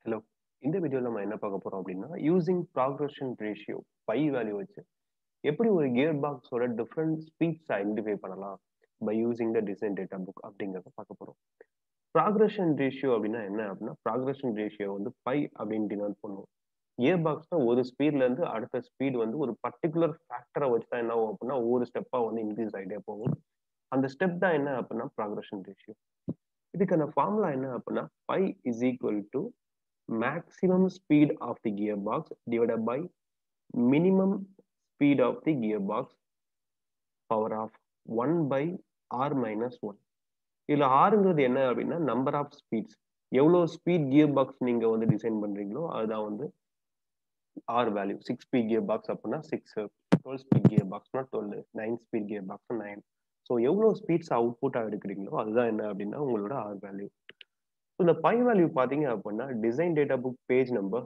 hello இந்த வீடியோவில் நம்ம என்ன பார்க்க போறோம் அப்படின்னா using progression ratio phi value வச்சு எப்படி ஒரு கியர் பாக்ஸோட டிஃப்ரெண்ட் ஸ்பீட்ஸ் ஐடென்டிஃபை பண்ணலாம் by using the design data book அப்படிங்கிறத பார்க்க போறோம் ப்ராக்ரஷன் ரேஷியோ அப்படின்னா என்ன அப்படின்னா ப்ராக்ரஷன் ரேஷியோ வந்து பை அப்படின்னு டினோட் பண்ணுவோம் கியர் பாக்ஸ்னா ஒரு ஸ்பீட்ல இருந்து அடுத்த ஸ்பீட் வந்து ஒரு பர்டிகுலர் ஃபேக்டரை வச்சு தான் என்ன ஆகும் அப்படின்னா ஒவ்வொரு ஸ்டெப்பா வந்து இன்க்ரீஸ் ஆகிட்டே போகும் அந்த ஸ்டெப் தான் என்ன அப்படின்னா ப்ராக்ரஷன் ரேஷியோ இதுக்கான ஃபார்முலா என்ன அப்படின்னா phi is equal to maximum speed of the gearbox divided by minimum speed of the gearbox power of 1 by r minus 1 இதுல ஆறுங்கிறது என்ன அப்படின்னா நம்பர் ஆஃப் ஸ்பீட்ஸ் எவ்வளோ ஸ்பீட் கியர் பாக்ஸ் நீங்க வந்து டிசைன் பண்றீங்களோ அதுதான் வந்து R value six speed gear box அப்படின்னா சிக்ஸ் டுவெல் ஸ்பீட் கியர் பாக்ஸ்னா twelve nine speed gear box nine so எவ்வளோ ஸ்பீட்ஸ் அவுட்புட்டாக எடுக்கிறீங்களோ அதுதான் என்ன அப்படின்னா உங்களோட ஆர் வேல்யூ இந்த பை வேல்யூ பாத்தீங்க அப்படின்னா design data book page number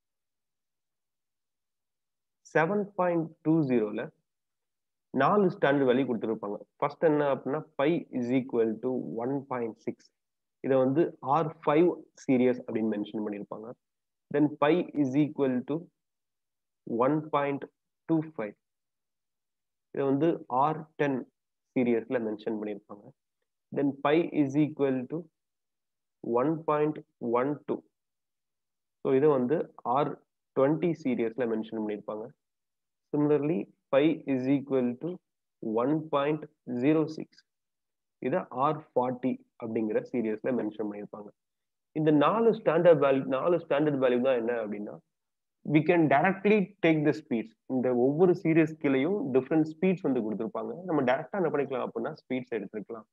seven point two ஜீரோல நாலு ஸ்டாண்டர்ட் வேல்யூ கொடுத்துருப்பாங்க ஃபர்ஸ்ட் என்ன அப்படின்னா phi is equal to one point six இதை வந்து ஆர் ஃபைவ் சீரியஸ் அப்படின்னு மென்ஷன் பண்ணியிருப்பாங்க then phi is equal to one point two five இதை வந்து ஆர் டென் சீரியஸ்ல மென்ஷன் பண்ணியிருப்பாங்க then phi is equal to one point one two so இதை வந்து ஆர் டுவெண்ட்டி சீரியஸில் மென்ஷன் பண்ணியிருப்பாங்க similarly phi is equal to one point zero six இதை R forty அப்படிங்கிற சீரியஸில் மென்ஷன் பண்ணியிருப்பாங்க இந்த நாலு ஸ்டாண்டர்ட் வேல்யூ நாலு ஸ்டாண்டர்ட் வேல்யூ தான் என்ன அப்படின்னா we can directly take the speeds இந்த ஒவ்வொரு சீரியஸ் கீழேயும் டிஃப்ரெண்ட் ஸ்பீட்ஸ் வந்து கொடுத்துருப்பாங்க நம்ம டேரக்டா என்ன பண்ணிக்கலாம் அப்படின்னா ஸ்பீட்ஸ் எடுத்துக்கலாம்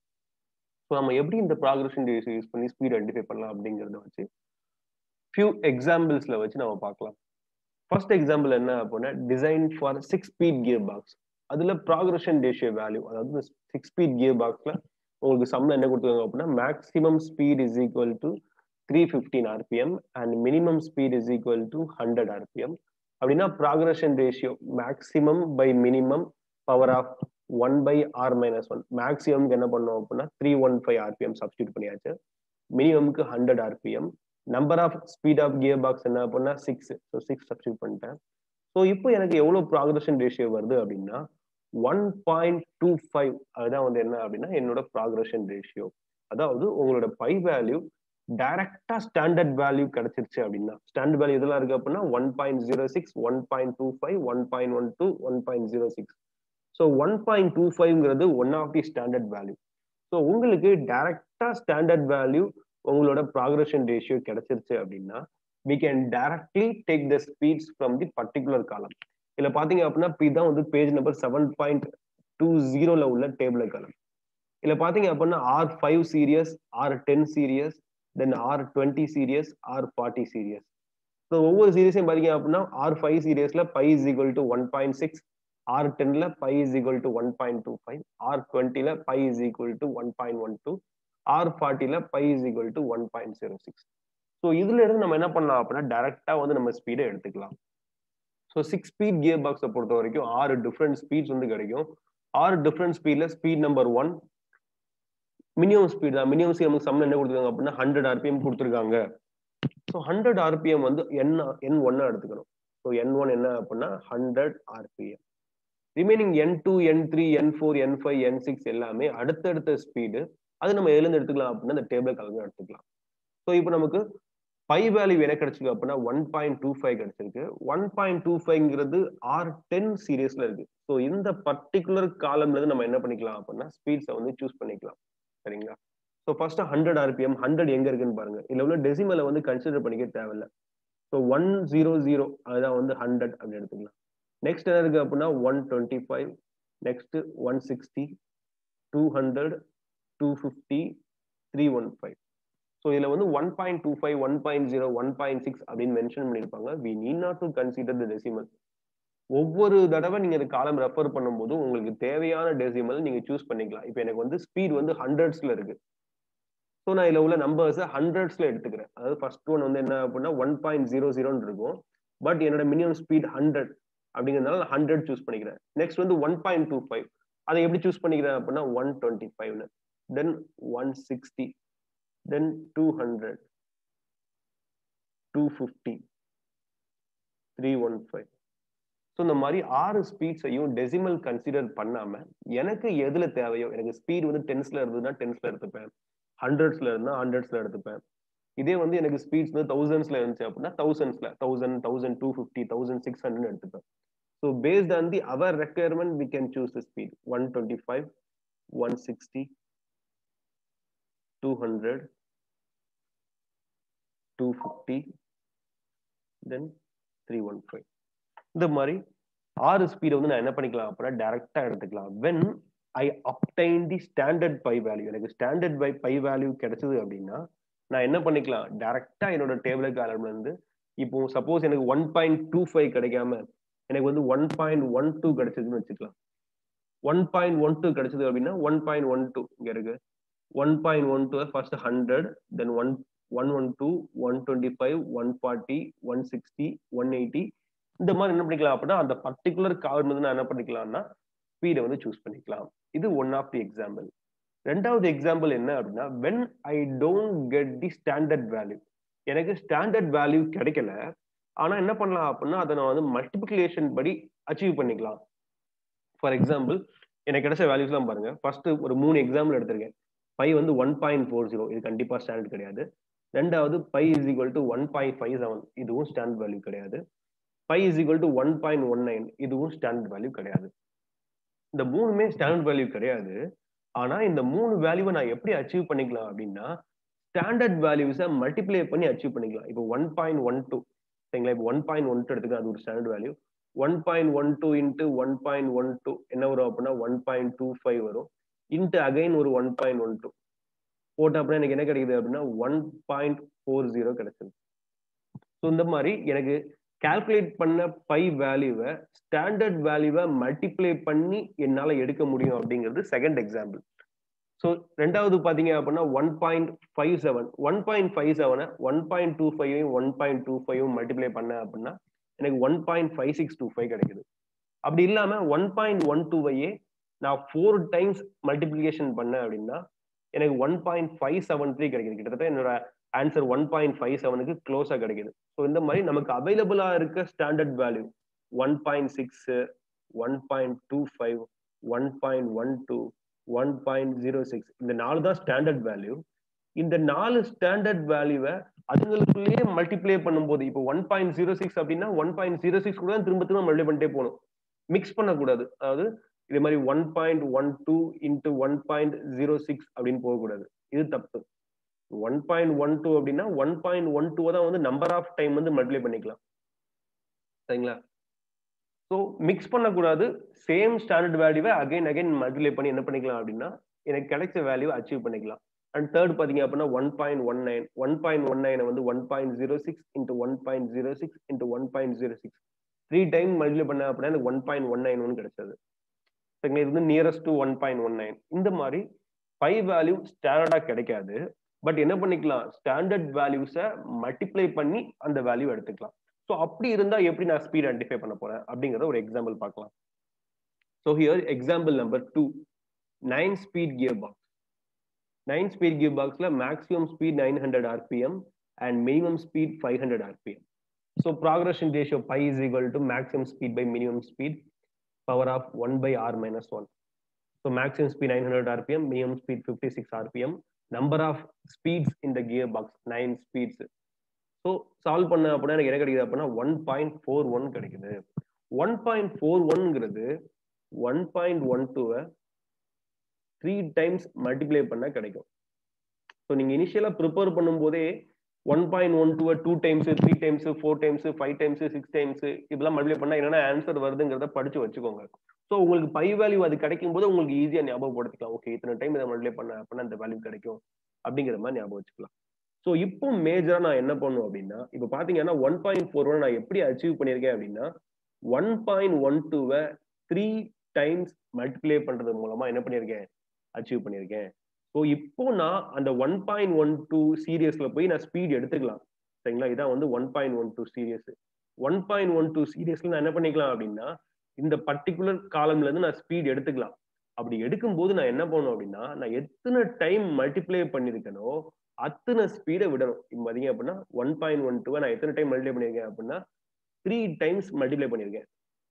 ஸோ நம்ம எப்படி இந்த ப்ராக்ரஷன் ரேஷியோ யூஸ் பண்ணி ஸ்பீட் ஐடென்டிஃபை பண்ணலாம் அப்படிங்கிறத வச்சு ஃபியூ எக்ஸாம்பிள்ஸ்ல வச்சு நம்ம பார்க்கலாம் ஃபர்ஸ்ட் எக்ஸாம்பிள் என்ன அப்படின்னா design for six speed gear box அதுல ப்ராக்ரஷன் ரேஷியோ வேல்யூ அதாவது சிக்ஸ் ஸ்பீட் கியர் பாக்ஸ்ல உங்களுக்கு சம்ல என்ன கொடுத்துருக்காங்க அப்படின்னா maximum speed is equal to three fifteen RPM and minimum speed is equal to hundred RPM அப்படின்னா progression ratio maximum by minimum power of one by R minus one மேக்ஸிமம்க்கு என்ன பண்ணோம் அப்படின்னா three one five RPM substitute பண்ணியாச்சு மினிமம்க்கு hundred RPM number of speed of gear box என்ன அப்படின்னா six so six substitute பண்ணிட்டேன் ஸோ இப்போ எனக்கு எவ்வளோ ப்ராக்ரஷன் ரேஷியோ வருது அப்படின்னா ஒன் பாயிண்ட் டூ ஃபைவ் அதுதான் வந்து என்ன அப்படின்னா என்னோட ப்ராக்ரஷன் ரேஷியோ அதாவது உங்களோட பை வேல்யூ டைரக்டா ஸ்டாண்டர்ட் வேல்யூ கிடைச்சிருச்சு அப்படின்னா ஸ்டாண்டர்ட் வேல்யூ இதெல்லாம் இருக்கு அப்படின்னா one point zero six one point two five one point one two one point zero six so one point two ஃபைவ்ங்கிறது one of the standard value so உங்களுக்கு டைரக்டா standard value உங்களோட progression ratio கிடைச்சிருச்சு அப்படின்னா we can directly take the speeds from the particular column இதுல பாத்தீங்க அப்படின்னா இதான் வந்து page number seven point two ஜீரோல உள்ள டேபிள் காலம் இதுல பாத்தீங்க அப்படின்னா R five series R ten series then R twenty series R forty series so ஒவ்வொரு சீரியஸையும் பாத்தீங்க அப்படின்னா ஆர் ஃபைவ் சீரியஸ்ல phi is equal to one point six R டென்ல phi is equal to one point two five R டுவெண்ட்டில phi is equal to one point one two R ஃபார்ட்டில phi is equal to one point zero six so இதுல இருந்து நம்ம என்ன பண்ணலாம் அப்படின்னா டைரக்டா வந்து நம்ம ஸ்பீடை எடுத்துக்கலாம் ஸோ சிக்ஸ் ஸ்பீட் கியர் பாக்ஸை பொறுத்த வரைக்கும் ஆறு டிஃப்ரெண்ட் ஸ்பீட்ஸ் வந்து கிடைக்கும் ஆறு டிஃப்ரெண்ட் ஸ்பீட்ல speed number one minimum speed தான் மினிமம் ஸ்பீட் நமக்கு சம்மன் என்ன கொடுத்துருக்காங்க அப்படின்னா ஹண்ட்ரட் ஆர்பிஎம் கொடுத்துருக்காங்க ஸோ ஹண்ட்ரட் ஆர்பிஎம் வந்து என் என் ஒன்னா எடுத்துக்கணும் ஸோ என் ஒன் என்ன அப்படின்னா hundred RPM remaining N two N three N four N five N six எல்லாமே அடுத்தடுத்த ஸ்பீடு அது நம்ம எதுலேருந்து எடுத்துக்கலாம் அப்படின்னா இந்த டேபிள் கலந்து எடுத்துக்கலாம் ஸோ இப்போ நமக்கு பை வேல்யூ என்ன கிடைச்சிருக்கு அப்படின்னா ஒன் பாயிண்ட் டூ ஃபைவ் கிடைச்சிருக்கு ஒன் பாயிண்ட் டூ ஃபைவ்ங்கிறது ஆர் டென் சீரியஸ்ல இருக்கு ஸோ இந்த பர்டிகுலர் காலம்ல இருந்து நம்ம என்ன பண்ணிக்கலாம் அப்படின்னா ஸ்பீட்ஸை வந்து சூஸ் பண்ணிக்கலாம் சரிங்களா so first hundred RPM hundred எங்க இருக்குன்னு பாருங்க இதுல உள்ள டெசிமலை வந்து கன்சிடர் பண்ணிக்க தேவையில்ல ஸோ ஒன் ஜீரோ ஜீரோ அதுதான் வந்து ஹண்ட்ரட் அப்படின்னு எடுத்துக்கலாம் நெக்ஸ்ட் என்ன இருக்கு அப்படின்னா one twenty five next one sixty two hundred two fifty three one five so இதில் வந்து one point two five one point zero one point six அப்படின்னு மென்ஷன் பண்ணியிருப்பாங்க we need not to consider the decimal ஒவ்வொரு தடவை நீங்க இந்த காலம் refer பண்ணும்போது உங்களுக்கு தேவையான டெசிமல் நீங்க சூஸ் பண்ணிக்கலாம் இப்போ எனக்கு வந்து ஸ்பீட் வந்து ஹண்ட்ரட்ஸ்ல இருக்கு ஸோ நான் இதில் உள்ள நம்பர்ஸை ஹண்ட்ரட்ஸ்ல எடுத்துக்கிறேன் அதாவது ஃபர்ஸ்ட் ஒன் வந்து என்ன அப்படின்னா ஒன் பாயிண்ட் ஜீரோ ஜீரோன்னு இருக்கும் பட் என்னோட மினிமம் ஸ்பீட் ஹண்ட்ரட் அப்படிங்கிறதுனால நான் ஹண்ட்ரட் சூஸ் பண்ணிக்கிறேன் நெக்ஸ்ட் வந்து ஒன் பாயிண்ட் டூ ஃபைவ் அதை எப்படி சூஸ் பண்ணிக்கிறேன் அப்படின்னா ஒன் டுவெண்ட்டி ஃபைவ்னு then one sixty then two hundred two fifty three one five so இந்த மாதிரி ஆறு ஸ்பீட்ஸையும் டெசிமல் கன்சிடர் பண்ணாம எனக்கு எதுல தேவையோ எனக்கு ஸ்பீட் வந்து டென்ஸ்ல இருந்ததுன்னா டென்ஸ்ல எடுத்துப்பேன் ஹண்ட்ரட்ஸ்ல இருந்தா ஹண்ட்ரட்ஸ்ல எடுத்துப்பேன் இதே வந்து எனக்கு ஸ்பீட்ஸ் வந்து தௌசண்ட்ஸ்ல இருந்துச்சு அப்படின்னா தௌசண்ட்ஸ்ல thousand thousand two fifty thousand six hundred எடுத்துப்பேன் so based on the our requirement we can choose the speed one twenty five one sixty two hundred two fifty then three one five இந்த மாதிரி ஆறு ஸ்பீடை வந்து நான் என்ன பண்ணிக்கலாம் அப்படின்னா டைரக்டா எடுத்துக்கலாம் when I obtain the standard phi value எனக்கு ஸ்டாண்டர்ட் பை பை வேல்யூ கிடைச்சது அப்படின்னா நான் என்ன பண்ணிக்கலாம் டைரக்டா என்னோட டேபிள் காலம்ல இருந்து இப்போ சப்போஸ் எனக்கு ஒன் பாயிண்ட் டூ ஃபைவ் கிடைக்காம எனக்கு வந்து ஒன் பாயிண்ட் ஒன் டூ கிடைச்சதுன்னு வச்சுக்கலாம் ஒன் பாயிண்ட் ஒன் டூ கிடைச்சது அப்படின்னா ஒன் பாயிண்ட் ஒன் டூ இங்க இருக்கு one point one two first hundred then one one one two one twenty five one forty one sixty one eighty இந்த மாதிரி என்ன பண்ணிக்கலாம் அப்படின்னா அந்த பர்டிகுலர் காலம் வந்து நான் என்ன பண்ணிக்கலாம்னா ஸ்பீடை வந்து சூஸ் பண்ணிக்கலாம் இது ஒன் ஆஃப் தி எக்ஸாம்பிள் ரெண்டாவது எக்ஸாம்பிள் என்ன அப்படின்னா when I don't get the standard value எனக்கு ஸ்டாண்டர்ட் வேல்யூ கிடைக்கல ஆனா என்ன பண்ணலாம் அப்படின்னா அதை நான் வந்து மல்டிபிளிகேஷன் படி அச்சீவ் பண்ணிக்கலாம் ஃபார் எக்ஸாம்பிள் எனக்கு கிடைச்ச வேல்யூஸ்லாம் பாருங்க ஃபர்ஸ்ட் ஒரு மூணு எக்ஸாம்பிள் எடுத்திருக்கேன் பை வந்து ஒன் பாயிண்ட் ஃபோர் ஜீரோ இது கண்டிப்பா ஸ்டாண்டர்ட் கிடையாது ரெண்டாவது phi is equal to one point five seven இதுவும் ஸ்டாண்டர்ட் வேல்யூ கிடையாது phi is equal to one point one nine இதுவும் ஸ்டாண்டர்ட் வேல்யூ கிடையாது இந்த மூணுமே ஸ்டாண்டர்ட் வேல்யூ கிடையாது ஆனா இந்த மூணு வேல்யூவை நான் எப்படி அச்சீவ் பண்ணிக்கலாம் அப்படின்னா ஸ்டாண்டர்ட் வேல்யூஸை மல்டிப்ளை பண்ணி அச்சீவ் பண்ணிக்கலாம் இப்போ ஒன் பாயிண்ட் ஒன் டூ சரிங்களா இப்போ ஒன் பாயிண்ட் ஒன் டூ எடுத்துக்க அது ஒரு standard value one point one two into one point one two என்ன வரும் அப்படின்னா ஒன் பாயிண்ட் டூ ஃபைவ் வரும் இன்ட்டு அகைன் ஒரு ஒன் பாயிண்ட் ஒன் டூ போட்ட அப்படின்னா எனக்கு என்ன கிடைக்குது அப்படின்னா ஒன் பாயிண்ட் ஃபோர் ஜீரோ கிடைச்சது ஸோ இந்த மாதிரி எனக்கு கால்குலேட் பண்ண பை வேல்யூவை ஸ்டாண்டர்ட் வேல்யூவை மல்டிப்ளை பண்ணி என்னால் எடுக்க முடியும் அப்படிங்கிறது செகண்ட் எக்ஸாம்பிள் ஸோ ரெண்டாவது பார்த்தீங்க அப்படின்னா one point five seven one point five செவனை ஒன் பாயிண்ட் டூ ஃபைவையும் ஒன் பாயிண்ட் டூ ஃபைவும் மல்டிப்ளை பண்ண அப்படின்னா எனக்கு one point five six two five கிடைக்குது அப்படி இல்லாமல் ஒன் பாயிண்ட் ஒன் டூவையே நான் ஃபோர் டைம்ஸ் மல்டிப்ளிகேஷன் பண்ணேன் அப்படின்னா எனக்கு one point five seven three கிடைக்குது கிட்டத்தட்ட என்னோட ஆன்சர் ஒன் பாயிண்ட் ஃபைவ் செவனுக்கு க்ளோஸாக கிடைக்குது ஸோ இந்த மாதிரி நமக்கு அவைலபிளாக இருக்க standard value one point six one point two five one point one two one point zero six இந்த நாலு தான் ஸ்டாண்டர்ட் வேல்யூ இந்த நாலு ஸ்டாண்டர்ட் வேல்யூவை அதுங்களுக்குள்ளேயே மல்டிப்ளை பண்ணும்போது இப்போ ஒன் பாயிண்ட் ஜீரோ சிக்ஸ் அப்படின்னா ஒன் பாயிண்ட் ஜீரோ சிக்ஸ் கூட திரும்ப திரும்ப மல்டிப்ளை பண்ணிட்டே போகணும் மிக்ஸ் பண்ணக்கூடாது அதாவது இதே மாதிரி one point one two into one point zero six அப்படின்னு போகக்கூடாது இது தப்பு ஒன் பாயிண்ட் ஒன் டூ அப்படின்னா ஒன் பாயிண்ட் ஒன் டூ தான் வந்து நம்பர் ஆஃப் டைம் வந்து மல்டிப்ளை பண்ணிக்கலாம் சரிங்களா ஸோ மிக்ஸ் பண்ணக்கூடாது சேம் ஸ்டாண்டர்ட் வேல்யூவை அகைன் அகைன் மல்டிப்ளை பண்ணி என்ன பண்ணிக்கலாம் அப்படின்னா எனக்கு கிடைச்ச வேல்யூ அச்சீவ் பண்ணிக்கலாம் அண்ட் தேர்ட் பார்த்தீங்க அப்படின்னா one point one nine one point one நைனை வந்து one point zero six into one point zero six into one point zero six three time multiply பண்ண அப்படின்னா எனக்கு ஒன் பாயிண்ட் ஒன் நைன் ஒன்று கிடைச்சது சரிங்களா இது வந்து nearest to one point one nine இந்த மாதிரி ஃபைவ் வேல்யூ ஸ்டாண்டர்டாக கிடைக்காது பட் என்ன பண்ணிக்கலாம் ஸ்டாண்டர்ட் வேல்யூஸை மல்டிப்ளை பண்ணி அந்த வேல்யூ எடுத்துக்கலாம் ஸோ அப்படி இருந்தா எப்படி நான் ஸ்பீட் ஐடென்டிஃபை பண்ண போறேன் அப்படிங்கறத ஒரு எக்ஸாம்பிள் பார்க்கலாம் so here example number two nine speed gear box nine speed gear பாக்ஸ்ல maximum speed nine hundred RPM and minimum speed five hundred RPM so progression ratio phi is equal to maximum speed by minimum speed power of one by R minus one so maximum speed nine hundred RPM minimum speed fifty six RPM number of speeds இந்த gear box nine speeds so solve பண்ண அப்படின்னா எனக்கு என்ன கிடைக்குது அப்படின்னா one point four one கிடைக்குது one point four ஒன்ங்கிறது one point one டூவை த்ரீ டைம்ஸ் மல்டிப்ளை பண்ண கிடைக்கும் ஸோ நீங்க இனிஷியலா ப்ரிப்பேர் பண்ணும்போதே one point one two two times three times four times five times six times இப்படிலாம் மல்டிப்ளை பண்ணா என்னென்ன ஆன்சர் வருதுங்கிறத படிச்சு வச்சுக்கோங்க ஸோ உங்களுக்கு பை வேல்யூ அது கிடைக்கும் போது உங்களுக்கு ஈஸியா ஞாபகப்படுத்திக்கலாம் ஓகே இத்தனை டைம் இதை மல்டிப்ளை பண்ண அப்படின்னா அந்த வேல்யூ கிடைக்கும் அப்படிங்கிற மாதிரி ஞாபகம் வச்சுக்கலாம் ஸோ இப்போ மேஜரா நான் என்ன பண்ணும் அப்படின்னா இப்போ பாத்தீங்கன்னா ஒன் பாயிண்ட் ஃபோர் ஒன் நான் எப்படி அச்சீவ் பண்ணியிருக்கேன் அப்படின்னா ஒன் பாயிண்ட் ஒன் டூவை த்ரீ டைம்ஸ் மல்டிப்ளை பண்றது மூலமா என்ன பண்ணியிருக்கேன் அச்சீவ் பண்ணியிருக்கேன் ஸோ இப்போ நான் அந்த ஒன் பாயிண்ட் ஒன் டூ சீரியஸ்ல போய் நான் ஸ்பீட் எடுத்துக்கலாம் சரிங்களா இதான் வந்து one point one two series one point one two சீரியஸ்ல நான் என்ன பண்ணிக்கலாம் அப்படின்னா இந்த பர்டிகுலர் காலம்ல இருந்து நான் ஸ்பீட் எடுத்துக்கலாம் அப்படி எடுக்கும்போது நான் என்ன பண்ணும் அப்படின்னா நான் எத்தனை டைம் மல்டிப்ளை பண்ணிருக்கனோ அத்தனை ஸ்பீடை விடணும் இப்போ பார்த்தீங்க அப்படின்னா ஒன் பாயிண்ட் ஒன் டூ நான் எத்தனை டைம் மல்டிப்ளை பண்ணியிருக்கேன் அப்படின்னா த்ரீ டைம்ஸ் மல்டிப்ளை பண்ணியிருக்கேன்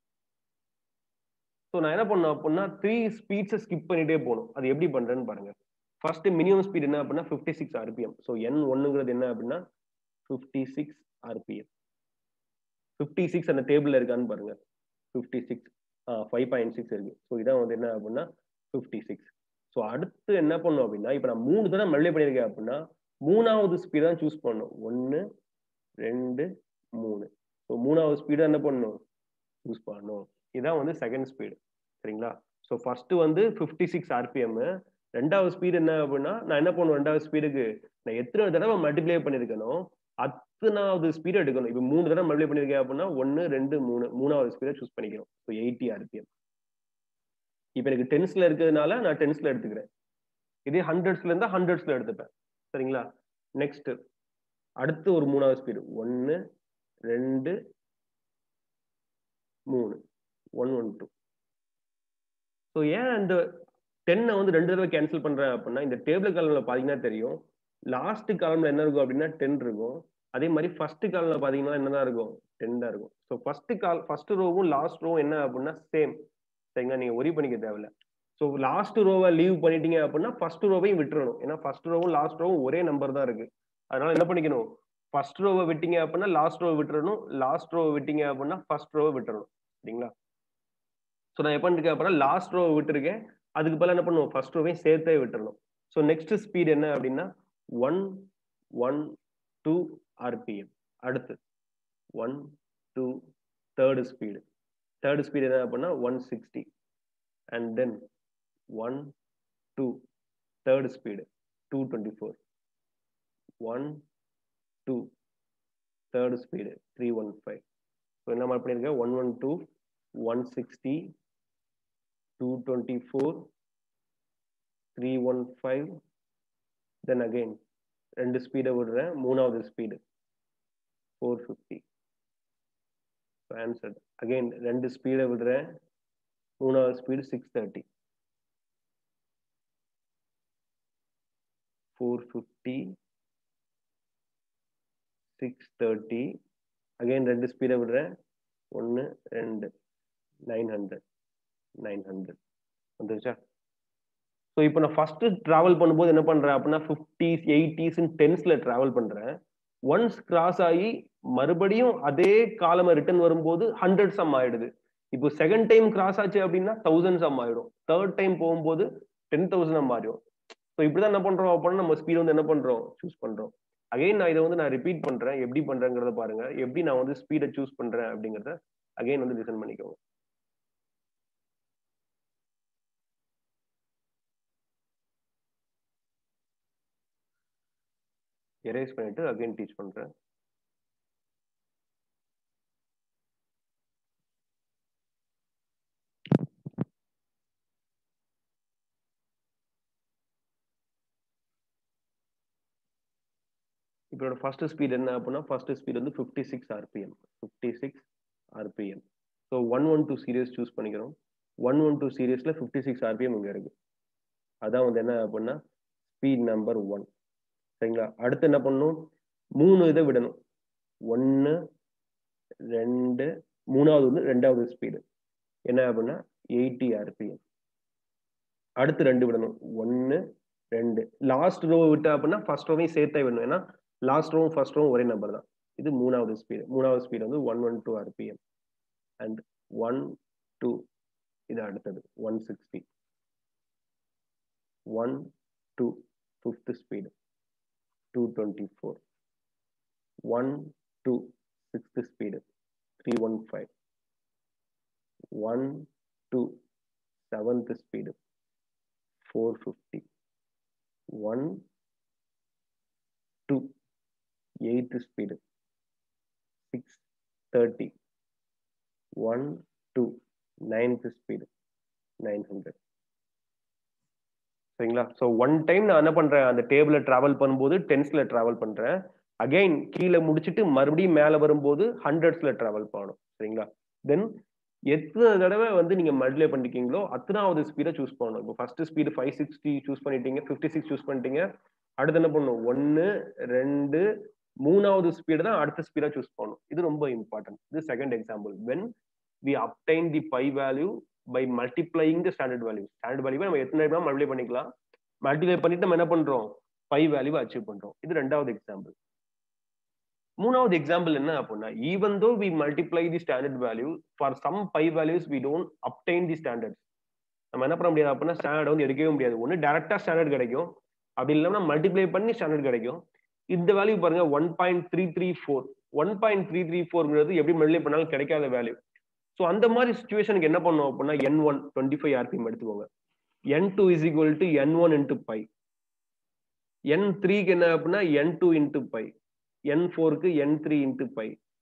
ஸோ நான் என்ன பண்ணேன் அப்படின்னா த்ரீ ஸ்பீட்ஸை ஸ்கிப் பண்ணிட்டே போகணும் அது எப்படி பண்றேன்னு பாருங்க ஃபர்ஸ்ட் மினிமம் ஸ்பீட் என்ன அப்படின்னா fifty six RPM so N ஒன்னுங்கிறது என்ன அப்படின்னா fifty six RPM fifty six அந்த டேபிள்ல இருக்கான்னு பாருங்க fifty six five point six இருக்கு ஸோ இதான் வந்து என்ன அப்படின்னா ஃபிஃப்டி சிக்ஸ் ஸோ அடுத்து என்ன பண்ணும் அப்படின்னா இப்போ நான் மூணு தடவை மல்டிப்ளை பண்ணியிருக்கேன் அப்படின்னா மூணாவது ஸ்பீட் தான் சூஸ் பண்ணணும் ஒன்று ரெண்டு மூணு ஸோ மூணாவது ஸ்பீடு என்ன பண்ணணும் சூஸ் பண்ணணும் இதான் வந்து செகண்ட் ஸ்பீடு சரிங்களா ஸோ ஃபர்ஸ்ட் வந்து ஃபிஃப்டி சிக்ஸ் ஆர்பிஎம் ரெண்டாவது ஸ்பீடு என்ன அப்படின்னா நான் என்ன பண்ணுவேன் ரெண்டாவது ஸ்பீடுக்கு நான் எத்தனை தடவை மல்டிப்ளை பண்ணியிருக்கணும் அத்தனாவது ஸ்பீடு எடுக்கணும் இப்போ மூணு தடவை மல்டிப்ளை பண்ணியிருக்கேன் அப்படின்னா ஒன்று ரெண்டு மூணு மூணாவது ஸ்பீடை சூஸ் பண்ணிக்கணும் ஸோ எயிட்டி ஆர்பிஎம் இப்போ எனக்கு டென்ஸ்ல இருக்கிறதுனால நான் டென்ஸ்ல எடுத்துக்கிறேன் இதே ஹண்ட்ரட்ஸ்ல இருந்தா ஹண்ட்ரட்ஸ்ல எடுத்துப்பேன் சரிங்களா நெக்ஸ்ட் அடுத்து ஒரு மூணாவது ஸ்பீடு ஒன்று ரெண்டு மூணு ஒன் ஒன் டூ ஸோ ஏன் அந்த டென்னை வந்து ரெண்டு தடவை கேன்சல் பண்றேன் அப்படின்னா இந்த டேபிள் காலம்ல பாத்தீங்கன்னா தெரியும் லாஸ்ட் காலம்ல என்ன இருக்கும் அப்படின்னா டென் இருக்கும் அதே மாதிரி ஃபர்ஸ்ட் காலம்ல பாத்தீங்கன்னா என்னதான் இருக்கும் டென் தான் இருக்கும் ஸோ ஃபர்ஸ்ட் கால் ஃபர்ஸ்ட் ரோவும் லாஸ்ட் ரோவும் என்ன அப்படின்னா சேம் சரிங்களா நீங்க ஒரி பண்ணிக்க தேவையில்ல ஸோ லாஸ்ட் ரோவை லீவ் பண்ணிட்டீங்க அப்படின்னா ஃபர்ஸ்ட் ரோவையும் விட்டுறணும் ஏன்னா ஃபர்ஸ்ட் ரோவும் லாஸ்ட் ரோவும் ஒரே நம்பர் தான் இருக்கு அதனால என்ன பண்ணிக்கணும் ஃபர்ஸ்ட் ரோவை விட்டீங்க அப்படின்னா லாஸ்ட் ரோவை விட்டுறணும் லாஸ்ட் ரோவை விட்டீங்க அப்படின்னா ஃபர்ஸ்ட் ரோவை விட்டுறணும் சரிங்களா ஸோ நான் எப்போ இருக்கேன் அப்படின்னா லாஸ்ட் ரோவை விட்டுருக்கேன் அதுக்கு பதிலாக என்ன பண்ணுவோம் ஃபர்ஸ்ட் ரோவையும் சேர்த்தே விட்டுறணும் ஸோ நெக்ஸ்ட் ஸ்பீட் என்ன அப்படின்னா ஒன் ஒன் டூ ஆர்பிஎம் அடுத்து one two third speed third speed என்ன அப்படின்னா one sixty and then one two third speed two twenty four one two third speed three one five so என்ன மாதிரி பண்ணியிருக்கேன் one one two one sixty two twenty four three one five then again ரெண்டு ஸ்பீடை விடுறேன் மூணாவது speed four fifty answer again ரெண்டு ஸ்பீடை விடுறேன் மூணாவது speed six thirty four fifty six thirty again ரெண்டு ஸ்பீடை விடுறேன் ஒன்று ரெண்டு நைன் ஹண்ட்ரட் நைன் ஹண்ட்ரட் வந்துருச்சா ஸோ இப்போ நான் ஃபர்ஸ்ட் ட்ராவல் பண்ணும்போது என்ன பண்றேன் அப்படின்னா ஃபிஃப்டிஸ் எயிட்டிஸ் டென்ஸ்ல ட்ராவல் பண்றேன் ஒன்ஸ் கிராஸ் ஆகி மறுபடியும் அதே காலமா ரிட்டர்ன் வரும்போது ஹண்ட்ரட் சம் ஆயிடுது இப்போ செகண்ட் டைம் கிராஸ் ஆச்சு அப்படின்னா தௌசண்ட் சம் ஆயிடும் தேர்ட் டைம் போகும்போது டென் தௌசண்ட் மாறிடும் ஸோ இப்படிதான் என்ன பண்றோம் அப்படின்னா நம்ம ஸ்பீட் வந்து என்ன பண்றோம் சூஸ் பண்றோம் அகைன் நான் இதை வந்து நான் ரிப்பீட் பண்றேன் எப்படி பண்றேங்கிறத பாருங்க எப்படி நான் வந்து ஸ்பீடை சூஸ் பண்றேன் அப்படிங்கிறத அகைன் வந்து லிசன் பண்ணிக்கோங்க எரேஸ் பண்ணிட்டு அகைன் டீச் பண்றேன் இப்போட ஃபர்ஸ்ட் ஸ்பீட் என்ன அப்படின்னா ஃபர்ஸ்ட் ஸ்பீட் வந்து fifty six RPM fifty six RPM so one one two series choose பண்ணிக்கிறோம் ஒன் ஒன் டூ சீரியஸ்ல ஃபிஃப்டி சிக்ஸ் ஆர்பிஎம் இங்கே இருக்கு அதான் வந்து என்ன அப்படின்னா ஸ்பீட் நம்பர் ஒன் சரிங்களா அடுத்து என்ன பண்ணணும் மூணு இதை விடணும் ஒன்று ரெண்டு மூணாவது வந்து ரெண்டாவது ஸ்பீடு என்ன அப்படின்னா எயிட்டி ஆர்பிஎம் அடுத்து ரெண்டு விடணும் ஒன்று ரெண்டு லாஸ்ட் ரோ விட்டா அப்படின்னா ஃபர்ஸ்ட் ரோவையும் சேர்த்தே விடணும் ஏன்னா லாஸ்ட் ரோவும் ஃபர்ஸ்ட் ரோவும் ஒரே நம்பர் தான் இது மூணாவது ஸ்பீடு மூணாவது ஸ்பீடு வந்து one one two RPM and one two இது அடுத்தது one sixty one two fifth speed two twenty four one two sixth speed three one five one two seventh speed four fifty one two eighth speed six thirty one two ninth speed nine hundred சரிங்களா so one time நான் என்ன பண்றேன் அந்த டேபிள travel பண்ணும்போது டென்ஸ்ல travel பண்றேன் again கீழே முடிச்சுட்டு மறுபடியும் மேலே வரும்போது ஹண்ட்ரட்ஸ்ல டிராவல் பண்ணணும் சரிங்களா தென் எத்தனை தடவை வந்து நீங்க மல்டிப்ளை பண்ணிருக்கீங்களோ அத்தனாவது ஸ்பீடை சூஸ் பண்ணணும் இப்போ first speed five sixty choose பண்ணிட்டீங்க ஃபிஃப்டி சிக்ஸ் சூஸ் பண்ணிட்டீங்க அடுத்து என்ன பண்ணணும் ஒன்னு ரெண்டு மூணாவது ஸ்பீடு தான் அடுத்த ஸ்பீடா சூஸ் பண்ணணும் இது ரொம்ப இம்பார்ட்டன்ட் இது second example when we obtain the pi value by multiplying the standard value standard value நம்ம எத்தனை வேணா மல்டிப்ளை பண்ணிக்கலாம் மல்டிப்ளை பண்ணிட்டு நம்ம என்ன பண்றோம் பை வேல்யூ அச்சீவ் பண்றோம் இது ரெண்டாவது எக்ஸாம்பிள் மூணாவது எக்ஸாம்பிள் என்ன அப்படின்னா even though we multiply the standard value for some pi values we don't obtain the standard நம்ம என்ன பண்ண முடியாது அப்படின்னா ஸ்டாண்டர்ட் வந்து எடுக்கவே முடியாது ஒன்று டேரக்டா ஸ்டாண்டர்ட் கிடைக்கும் அப்படி இல்லாமல் மல்டிப்ளை பண்ணி ஸ்டாண்டர்ட் கிடைக்கும் இந்த வேல்யூ பாருங்க one point three three four one point three three ஃபோர்ங்கிறது எப்படி மல்டிப்ளை பண்ணாலும் கிடைக்காத வேல்யூ ஸோ அந்த மாதிரி சுச்சுவேஷனுக்கு என்ன பண்ணுவோம் அப்படின்னா N one twenty five RPM எடுத்துக்கோங்க N two is equal to N one into pi N த்ரீக்கு என்ன அப்படின்னா N two into pi N ஃபோருக்கு N three into pi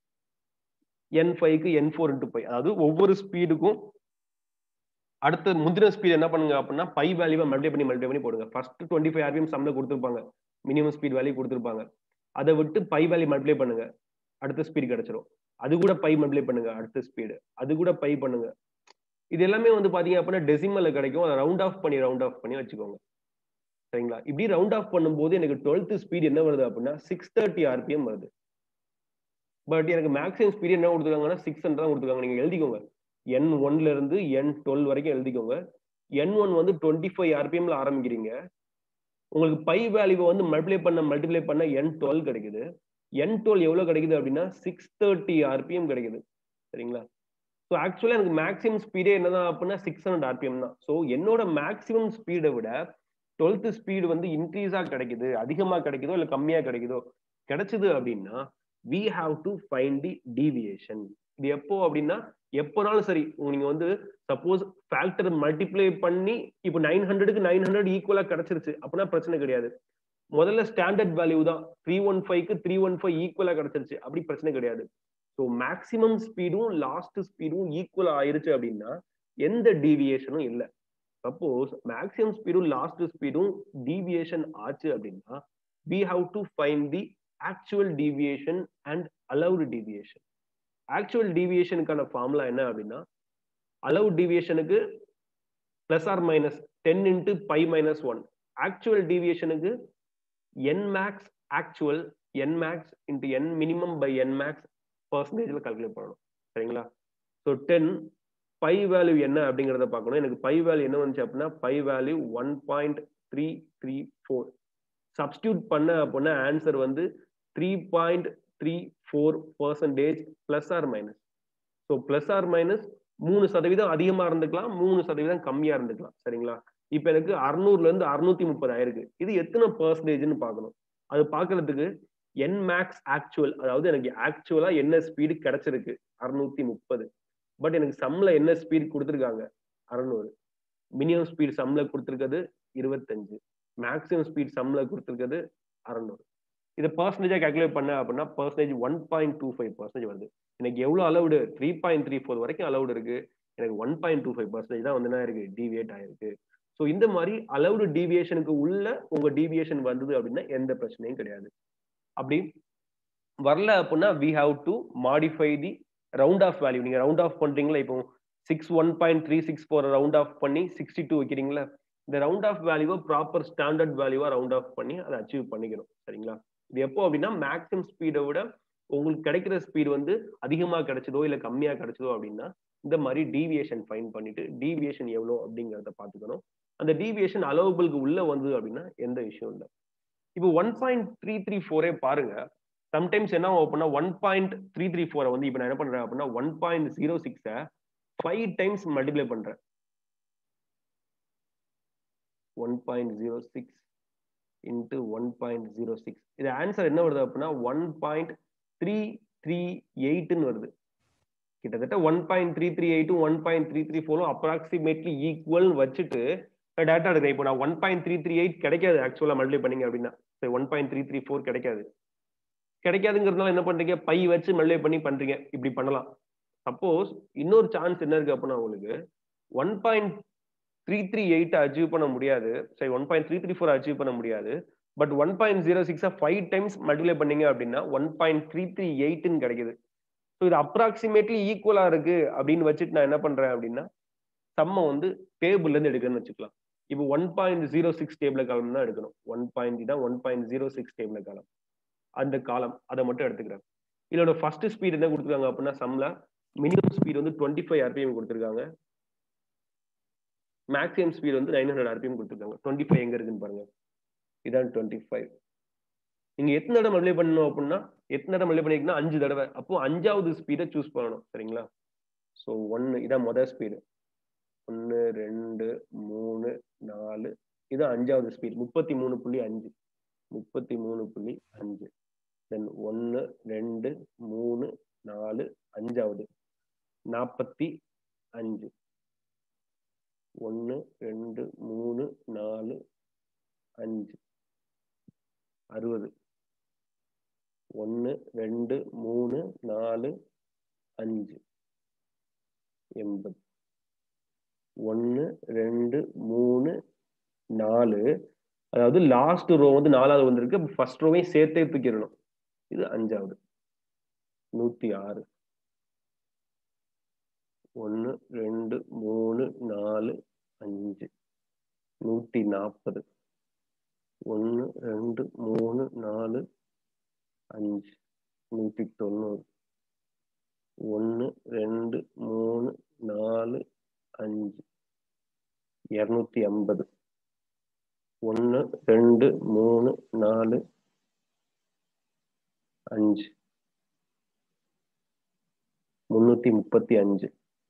N ஃபைவ்க்கு என் ஃபோர் இன்ட்டு பை அதாவது ஒவ்வொரு ஸ்பீடுக்கும் அடுத்த முந்தின ஸ்பீட் என்ன பண்ணுங்க அப்படின்னா பை வேல்யூவை மல்டிப்ளை பண்ணி மல்டிப்ளை பண்ணி போடுங்க ஃபர்ஸ்ட் டுவெண்ட்டி ஃபைவ் ஆர்பிஎம் சம்ல கொடுத்துருப்பாங்க மினிமம் ஸ்பீட் வேல்யூ கொடுத்துருப்பாங்க அதை விட்டு பை வேல்யூ மல்டிப்ளை பண்ணுங்க அடுத்த ஸ்பீடு கிடைச்சிரும் அது கூட பை மல்டிப்ளை பண்ணுங்க அடுத்த ஸ்பீடு அது கூட பை பண்ணுங்க இது எல்லாமே வந்து பாத்தீங்க அப்படின்னா டெசிமல்ல கிடைக்கும் அதை ரவுண்ட் ஆஃப் பண்ணி ரவுண்ட் ஆஃப் பண்ணி வச்சுக்கோங்க சரிங்களா இப்படி ரவுண்ட் ஆஃப் பண்ணும்போது எனக்கு டுவெல்த் ஸ்பீட் என்ன வருது அப்படின்னா சிக்ஸ் தேர்ட்டி ஆர்பிஎம் வருது பட் எனக்கு மேக்ஸிமம் ஸ்பீட் என்ன கொடுத்துருக்காங்கன்னா சிக்ஸ் ஹண்ட்ரட் தான் கொடுத்துருக்காங்க நீங்க எழுதிக்கோங்க என் ஒன்ல இருந்து என் டுவெல் வரைக்கும் எழுதிக்கோங்க என் ஒன் வந்து டுவெண்ட்டி ஃபைவ் ஆர்பிஎம்ல ஆரம்பிக்கிறீங்க உங்களுக்கு பை வேல்யூவை வந்து மல்டிப்ளை பண்ண மல்டிப்ளை பண்ண என் டுவெல் கிடைக்குது என் டுவெல் எவ்வளவு கிடைக்குது அப்படின்னா சிக்ஸ் தேர்ட்டி ஆர்பிஎம் கிடைக்குது சரிங்களா ஸோ ஆக்சுவலாக எனக்கு மேக்ஸிமம் ஸ்பீடே என்னதான் அப்படின்னா சிக்ஸ் ஹண்ட்ரட் ஆர்பிஎம் தான் ஸோ என்னோட மேக்ஸிமம் ஸ்பீடை விட டுவெல்த் ஸ்பீடு வந்து இன்க்ரீஸா கிடைக்குது அதிகமா கிடைக்குதோ இல்லை கம்மியா கிடைக்குதோ கிடைச்சது அப்படின்னா we have to find the deviation இது எப்போ அப்படின்னா எப்போனாலும் சரி நீங்க வந்து சப்போஸ் ஃபேக்டர் மல்டிப்ளை பண்ணி இப்போ நைன் ஹண்ட்ரடுக்கு நைன் ஹண்ட்ரட் ஈக்குவலா கிடைச்சிருச்சு அப்படின்னா பிரச்சனை கிடையாது முதல்ல ஸ்டாண்டர்ட் வேல்யூ தான் த்ரீ ஒன் ஃபைவ்க்கு த்ரீ ஒன் ஃபைவ் ஈக்குவலா கிடைச்சிருச்சு அப்படி பிரச்சனை கிடையாது ஸோ மேக்சிமம் ஸ்பீடும் லாஸ்ட் ஸ்பீடும் ஈக்குவல் ஆயிருச்சு அப்படின்னா எந்த டீவியேஷனும் இல்லை சப்போஸ் மேக்ஸிமம் ஸ்பீடும் லாஸ்ட் ஸ்பீடும் டீவியேஷன் ஆச்சு அப்படின்னா we have to find the actual deviation and allowed deviation actual டீவியேஷனுக்கான ஃபார்முலா என்ன அப்படின்னா அலவுட் டீவியேஷனுக்கு plus or minus ten into pi minus one actual டீவியேஷனுக்கு N max actual N max into n minimum pi N max பர்சன்டேஜில் calculate பண்ணணும் சரிங்களா so ten by value என்ன அப்படிங்கிறத பார்க்கணும் எனக்கு பை வேல்யூ என்ன வந்துச்சு அப்படின்னா pi value one point three three four substitute பண்ண அப்படின்னா ஆன்சர் வந்து three point three four percentage plus or minus so plus or minus மூணு சதவீதம் அதிகமா இருந்துக்கலாம் மூணு சதவீதம் கம்மியா இருந்துக்கலாம் சரிங்களா இப்போ எனக்கு அறுநூறுல இருந்து அறுநூத்தி முப்பது ஆயிருக்கு இது எத்தனை பர்சன்டேஜ்னு பார்க்கணும் அது பார்க்கறதுக்கு என் மேக்ஸ் ஆக்சுவல் அதாவது எனக்கு ஆக்சுவலா என்ன ஸ்பீடு கிடைச்சிருக்கு அறுநூத்தி முப்பது பட் எனக்கு சம்ல என்ன ஸ்பீட் கொடுத்துருக்காங்க அறநூறு மினிமம் ஸ்பீட் சம்ல கொடுத்துருக்கிறது இருபத்தஞ்சு மேக்ஸிமம் ஸ்பீட் சம்ல கொடுத்துருக்கிறது அறநூறு இதை பர்சன்டேஜா கால்குலேட் பண்ண அப்படின்னா percentage one point two five percentage வருது எனக்கு எவ்வளவு allowed three point three four வரைக்கும் அலவுடு இருக்கு எனக்கு one point two five percentage தான் வந்து என்ன இருக்கு டிவியேட் ஆயிருக்கு ஸோ இந்த மாதிரி அலவுடு டீவியேஷனுக்கு உள்ள உங்க டீவியேஷன் வந்தது அப்படின்னா எந்த பிரச்சனையும் கிடையாது அப்படி வரல அப்படின்னா we have to modify the round off value நீங்க ரவுண்ட் ஆஃப் பண்றீங்களா இப்போ six one point three six four round off பண்ணி சிக்ஸ்டி டூ வைக்கிறீங்களா இந்த ரவுண்ட் ஆஃப் வேல்யூவை ப்ராப்பர் ஸ்டாண்டர்ட் வேல்யூவா ரவுண்ட் ஆஃப் பண்ணி அதை அச்சீவ் பண்ணிக்கணும் சரிங்களா இது எப்போ அப்படின்னா மேக்ஸிமம் ஸ்பீடை விட உங்களுக்கு கிடைக்கிற ஸ்பீடு வந்து அதிகமா கிடைச்சதோ இல்ல கம்மியா கிடைச்சதோ அப்படின்னா இந்த மாதிரி டீவியேஷன் ஃபைன் பண்ணிட்டு டீவியேஷன் எவ்வளோ அப்படிங்கிறத பார்த்துக்கணும் அந்த டீவியேஷன் அலோவபிளுக்கு உள்ள வந்து அப்படின்னா எந்த விஷயம் இல்லை இப்போ ஒன் பாயிண்ட் த்ரீ த்ரீ ஃபோரே பாருங்க சம்டைம்ஸ் என்ன ஆகும் அப்படின்னா ஒன் பாயிண்ட் த்ரீ த்ரீ ஃபோரை வந்து இப்போ நான் என்ன பண்றேன் அப்படின்னா ஒன் பாயிண்ட் ஜீரோ சிக்ஸை ஃபைவ் டைம்ஸ் மல்டிப்ளை பண்றேன் one point zero six into one point zero six இது ஆன்சர் என்ன வருது அப்படின்னா ஒன் பாயிண்ட் த்ரீ த்ரீ எயிட்னு வருது கிட்டத்தட்ட ஒன் பாயிண்ட் த்ரீ த்ரீ எயிட்டும் ஒன் பாயிண்ட் த்ரீ த்ரீ ஃபோரும் அப்ராக்சிமேட்லி ஈக்குவல் வச்சுட்டு டேட்டா எடுக்கிறேன் இப்போ நான் one point three three eight கிடைக்காது ஆக்சுவலாக மல்டிப்ளை பண்ணீங்க அப்படின்னா சரி one point three three four கிடைக்காது கிடைக்காதுங்கிறதுனால என்ன பண்றீங்க பை வச்சு மல்டிப்ளை பண்ணி பண்றீங்க இப்படி பண்ணலாம் சப்போஸ் இன்னொரு சான்ஸ் என்ன இருக்கு அப்படின்னா உங்களுக்கு one point three three eight achieve பண்ண முடியாது சரி one point three three four achieve பண்ண முடியாது பட் ஒன் பாயிண்ட் ஜீரோ சிக்ஸை ஃபைவ் டைம்ஸ் மல்டிப்ளை பண்ணீங்க அப்படின்னா ஒன் பாயிண்ட் த்ரீ த்ரீ எயிட்னு கிடைக்குது ஸோ இது அப்ராக்சிமேட்லி ஈக்குவலா இருக்கு அப்படின்னு வச்சுட்டு நான் என்ன பண்றேன் அப்படின்னா சம்மை வந்து டேபிள்ல இருந்து எடுக்கிறேன்னு வச்சுக்கலாம் இப்போ one point zero six table column தான் எடுக்கணும் ஒன் பாயிண்ட் தான் one point zero six table column அந்த காலம் அதை மட்டும் எடுத்துக்கிறேன் இதோட ஃபர்ஸ்ட் ஸ்பீட் என்ன கொடுத்துருக்காங்க அப்படின்னா சம்ல மினிமம் ஸ்பீட் வந்து டுவெண்ட்டி ஃபைவ் ஆர்பிஎம் கொடுத்துருக்காங்க மேக்ஸிமம் ஸ்பீட் வந்து நைன் ஹண்ட்ரட் ஆர்பிஎம் கொடுத்துருக்காங்க டுவெண்ட்டி ஃபைவ் எங்க இருக்குன்னு பாருங்க இதான் டுவெண்ட்டி ஃபைவ் நீங்க எத்தனை தடவை மல்டிப்ளை பண்ணணும் அப்படின்னா எத்தனை தடவை மல்டிப்ளை பண்ணிக்கணும் அஞ்சு தடவை அப்போ அஞ்சாவது ஸ்பீடை சூஸ் பண்ணணும் சரிங்களா ஸோ ஒன்று இதான் மொதல் ஸ்பீடு ஒன்று ரெண்டு மூணு நாலு இதான் அஞ்சாவது ஸ்பீட் முப்பத்தி மூணு புள்ளி அஞ்சு முப்பத்தி மூணு புள்ளி அஞ்சு தென் ஒன்று ரெண்டு மூணு நாலு அஞ்சாவது நாற்பத்தி அஞ்சு ஒன்று ரெண்டு மூணு நாலு அஞ்சு அறுபது ஒன்று ரெண்டு மூணு நாலு அஞ்சு எண்பது ஒன்று ரெண்டு மூணு நாலு அதாவது லாஸ்ட் ரோ வந்து நாலாவது வந்திருக்கு ஃபர்ஸ்ட் ரோவையும் சேர்த்தே தூக்கிடணும் இது அஞ்சாவது நூத்தி ஆறு ஒன்று ரெண்டு மூணு நாலு அஞ்சு நூத்தி நாற்பது ஒன்று ரெண்டு மூணு நாலு அஞ்சு நூத்தி தொண்ணூறு ஒன்று ரெண்டு மூணு நாலு அஞ்சு இரநூத்தி ஐம்பது ஒன்று ரெண்டு மூணு நாலு அஞ்சு முன்னூத்தி முப்பத்தி அஞ்சு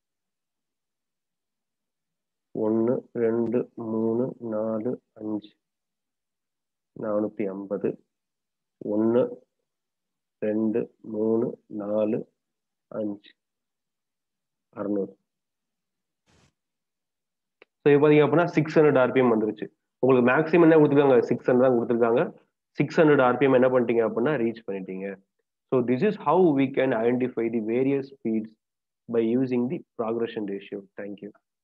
ஒன்று ரெண்டு மூணு நாலு அஞ்சு நானூத்தி ஐம்பது ஒன்று ரெண்டு மூணு நாலு அஞ்சு அறுநூறு ஸோ இப்போ பார்த்தீங்க அப்படின்னா சிக்ஸ் ஹண்ட்ரட் ஆர்பிஎம் வந்துருச்சு உங்களுக்கு மேக்ஸிமம் என்ன கொடுத்துருக்காங்க சிக்ஸ் ஹண்ட்ரட் தான் கொடுத்துருக்காங்க சிக்ஸ் ஹண்ட்ரட் ஆர்பிஎம் என்ன பண்ணிட்டீங்க அப்படின்னா ரீச் பண்ணிட்டீங்க so this is how we can identify the various speeds by using the progression ratio thank you